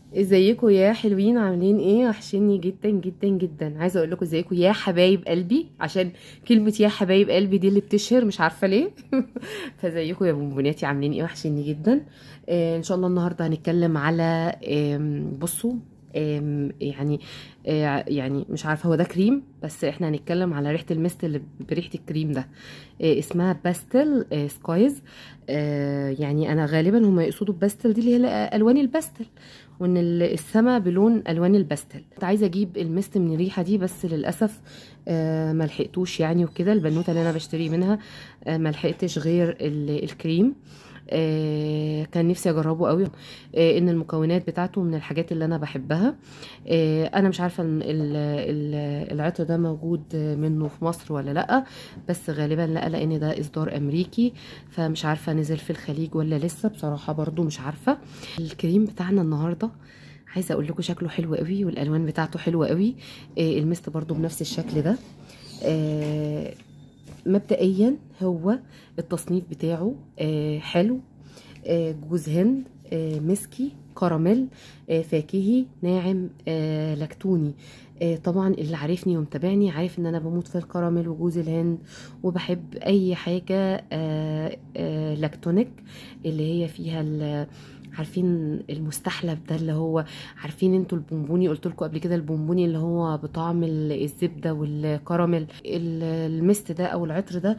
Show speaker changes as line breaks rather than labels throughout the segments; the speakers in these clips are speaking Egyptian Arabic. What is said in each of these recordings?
ازيكم يا حلوين عاملين ايه وحشني جدا جدا جدا عايزه اقول لكم ازيكم يا حبايب قلبي عشان كلمه يا حبايب قلبي دي اللي بتشهر مش عارفه ليه فزيكم يا بونبوناتي عاملين ايه وحشني جدا آه ان شاء الله النهارده هنتكلم على آم، بصوا آم، يعني آه، يعني مش عارفه هو ده كريم بس احنا هنتكلم على ريحه المست اللي بريحه الكريم ده آه، اسمها باستل آه، سكايز آه، يعني انا غالبا هم يقصدوا باستل دي اللي هي الوان الباستل وان ال- السما بلون الوان الباستل كنت عايزه اجيب المست من الريحه دي بس للاسف آه، ما لحقتوش يعني وكده البنوته اللي انا بشتري منها آه، ما لحقتش غير ال- الكريم آه، كان نفسي اجربه قوي آه، ان المكونات بتاعته من الحاجات اللي انا بحبها آه، انا مش عارفه ال- ال- ال- العطر ده موجود منه في مصر ولا لا بس غالبا لا لان ده اصدار امريكي فمش عارفه نزل في الخليج ولا لسه بصراحه برضو مش عارفه الكريم بتاعنا النهارده عايزه اقول لكم شكله حلو قوي والالوان بتاعته حلوه قوي آه، المست برضو بنفس الشكل ده آه، مبدئيا هو التصنيف بتاعه آه، حلو آه، جوز هند آه، مسكي كراميل آه، فاكهي ناعم آه، لاكتوني آه، طبعا اللي عارفني ومتابعني عارف ان انا بموت في الكراميل وجوز الهند وبحب اي حاجه آه، آه، لاكتونيك اللي هي فيها ال- عارفين المستحلب ده اللي هو عارفين انتوا البونبوني قلت لكم قبل كده البونبوني اللي هو بطعم ال- الزبده والكراميل ال- المست ده او العطر ده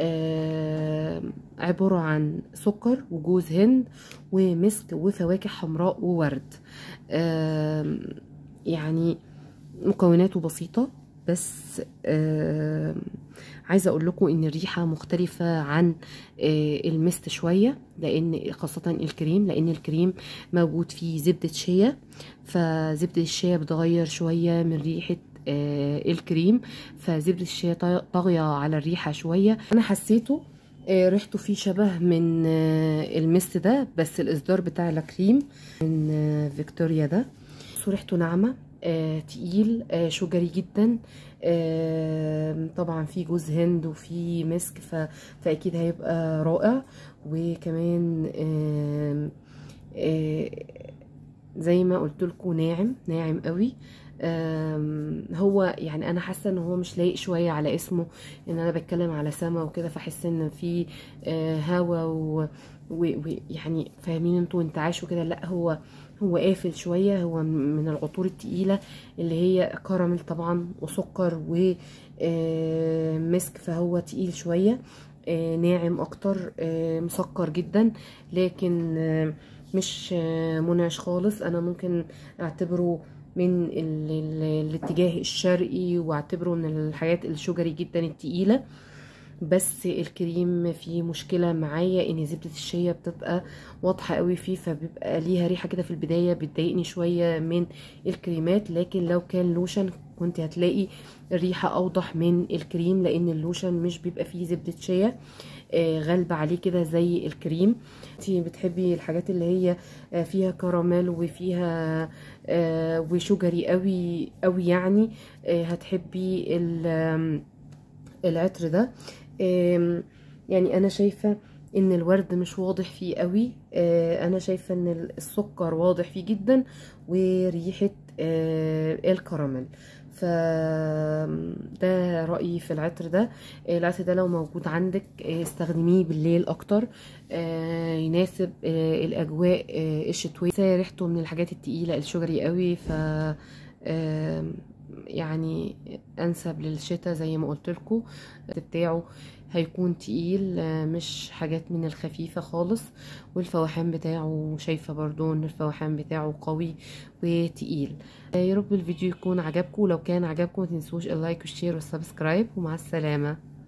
آه، عباره عن سكر وجوز هند ومسك وفواكه حمراء وورد آم، يعني مكوناته بسيطة بس آم، عايزة اقول لكم ان الريحة مختلفة عن آه، المست شوية لان خاصة الكريم لان الكريم موجود فيه زبدة شيا فزبدة الشيا بتغير شوية من ريحة آه، الكريم فزبدة الشيا طا- طاغية على الريحة شوية انا حسيته آه، ريحته فيه شبه من آه، المست ده بس الاصدار بتاع الكريم من آه، فيكتوريا ده بصوا ريحته ناعمه آه، تقيل آه، شجري جدا آه، طبعا في جوز هند وفي مسك ف... فاكيد هيبقى رائع وكمان آم، آه، زي ما قلت لكم ناعم ناعم قوي آم، هو يعني انا حاسه ان هو مش لايق شويه على اسمه ان انا بتكلم على سما وكده فاحس ان في آه، هوا و- و- ويعني فاهمين انتوا انتعاش وكده لا هو هو قافل شويه هو من العطور التقيله اللي هي كراميل طبعا وسكر ومسك فهو تقيل شويه آه، ناعم اكتر آه، مسكر جدا لكن آه، مش آه، منعش خالص انا ممكن اعتبره من ال ال الاتجاه الشرقي واعتبره من الحاجات الشجري جدا التقيله بس الكريم فيه مشكله معايا ان زبده الشيا بتبقى واضحه قوي فيه فبيبقى ليها ريحه كده في البدايه بتضايقني شويه من الكريمات لكن لو كان لوشن كنت هتلاقي الريحه اوضح من الكريم لان اللوشن مش بيبقى فيه زبده شيا آه، غالبة عليه كده زي الكريم انتي بتحبي الحاجات اللي هي آه، فيها كراميل وفيها آه، وشجري قوي قوي يعني آه، هتحبي ال- آم، العطر ده آم، يعني انا شايفة ان الورد مش واضح فيه قوي آه، انا شايفة ان السكر واضح فيه جدا وريحة آه، الكراميل فده رأيي في العطر ده آه، العطر ده لو موجود عندك آه، استخدميه بالليل اكتر آه، يناسب آه، الاجواء آه، الشتوية بس ريحته من الحاجات التقيلة الشجري قوي ف آم، يعني انسب للشتاء زي ما قلت لكم بتاعه هيكون تقيل آه، مش حاجات من الخفيفة خالص والفواحان بتاعه شايفة برضو ان الفواحان بتاعه قوي وتقيل آه، يا رب الفيديو يكون عجبكم لو كان عجبكم متنسوش اللايك والشير والسبسكرايب ومع السلامة